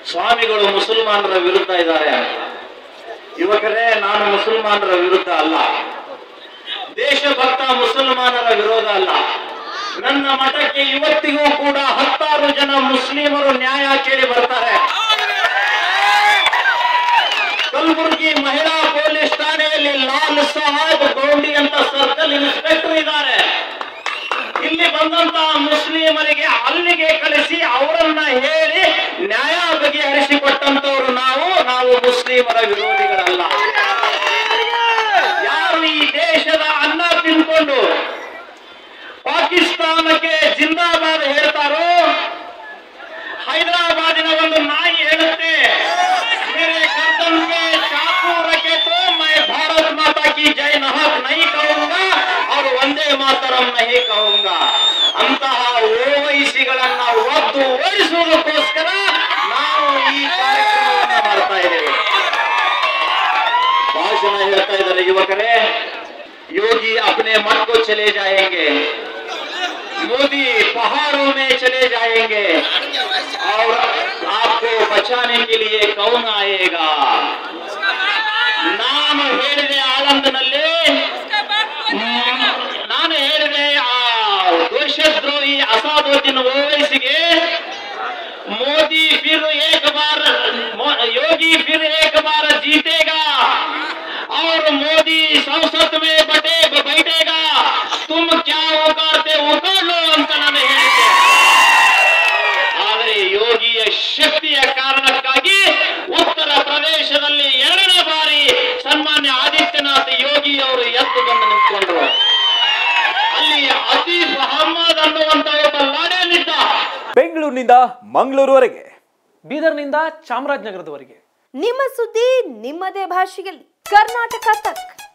ಸ್ವಾಮಿಗಳು ಮುಸಲ್ಮಾನರ ವಿರುದ್ಧ ಇದ್ದಾರೆ ಯುವಕರೇ ನಾನು ಮುಸಲ್ಮಾನರ ವಿರುದ್ಧ ಅಲ್ಲ ದೇಶಭಕ್ತ ಮುಸಲ್ಮಾನರ ವಿರೋಧ ಅಲ್ಲ ನನ್ನ ಮಠಕ್ಕೆ ಇವತ್ತಿಗೂ ಕೂಡ ಹತ್ತಾರು ಜನ ಮುಸ್ಲಿಮರು ನ್ಯಾಯ ಕೇಳಿ ಬರ್ತಾರೆ ಕಲಬುರಗಿ ಮಹಿಳಾ ಪೊಲೀಸ್ ಠಾಣೆಯಲ್ಲಿ ಲಾಲ್ ಸಾಹೇಬ್ ಗೌಂಡಿ ಅಂತ ಸರ್ಕಲ್ ಇನ್ಸ್ಪೆಕ್ಟರ್ ಇದ್ದಾರೆ ಇಲ್ಲಿ ಬಂದಂತಹ ಮುಸ್ಲಿಮರಿಗೆ ಅಲ್ಲಿಗೆ ಕಳಿಸಿ ಅವರನ್ನ ಹೇಳಿ ನ್ಯಾಯ ಬಗೆಹರಿಸಿಕೊಟ್ಟಂತವ್ರು ನಾವು ನಾವು ಮುಸ್ಲಿಮರ ವಿರೋಧಿಗಳಲ್ಲ ಯಾರು ಈ ದೇಶದ ಅನ್ನ ತಿನ್ಕೊಂಡು ಪಾಕಿಸ್ತಾನಕ್ಕೆ ಜಿಂದಾಬಾದ್ ಹೇಳ್ತಾರೋ ಹೈದರಾಬಾದಿನ ಒಂದು ನಾಯಿ ಹೇಳುತ್ತೆ मेरे गर्दन पे चाकू रखे तो मैं भारत माता की जय नहक नहीं कहूंगा और ಒಂದೇ ಮಾತರಂ ನಹಿ कहूंगा ಅಂತಹ ಓವೈಸಿಗಳನ್ನ ಒದ್ದು ಓಡಿಸುವುದಕ್ಕೋಸ್ಕರ ನಾವು ಈ ಕಾರ್ಯಕ್ರಮವನ್ನ ಮಾಡ್ತಾ ಇದ್ದೇವೆ ಭಾಷಣ ಹೇಳ್ತಾ ಇದ್ದಾರೆ ಯುವಕರೇ ಯೋಗಿ अपने मन को चले जाएंगे मोदी पहाड़ों में चले जाएंगे और आपको बचाने के लिए कौन आएगा ನಾನು ಹೇಳಿದೆ ಆಳಂದನಲ್ಲಿ ಹ್ಮ್, ನಾನು ಹೇಳಿದೆ ಆ ದೇಶದ್ರೋಹಿ ಅಸಾದುದ್ದೀನ್ ಓವೈಸಿಗೆ मोदी फिर एक बार मो- योगी फिर एक बार जीतेगा और मोदी संसद में बटे बैठेगा तुम क्या उकारते उकार लो ಅಂತ ನಾನು ಹೇಳಿದ್ದೆ ಆದರೆ ಯೋಗಿಯ ಶಕ್ತಿಯ ಕಾರಣಕ್ಕಾಗಿ ಉತ್ತರ ಪ್ರದೇಶದಲ್ಲಿ ಎರಡನೇ ಬಾರಿ ಸನ್ಮಾನ್ಯ ಆದಿತ್ಯನಾಥ್ ಯೋಗಿ ಅವರು ಎದ್ದು ಬಂದು ನಿಂತ್ಕೊಂಡ್ರು ಅಲ್ಲಿ ಅತೀಫ್ ಅಹಮ್ಮದ್ ಅನ್ನುವಂತ ಒಬ್ಬ ಲಾಡೆಯಲ್ಲಿದ್ದ ಬೆಂಗಳೂರಿನಿಂದ ಮಂಗಳೂರುವರೆಗೆ ಬೀದರ್ನಿಂದ ಚಾಮರಾಜನಗರದವರೆಗೆ ನಿಮ್ಮ ಸುದ್ದಿ ನಿಮ್ಮದೇ ಭಾಷೆಯಲ್ಲಿ ಕರ್ನಾಟಕ ತಕ್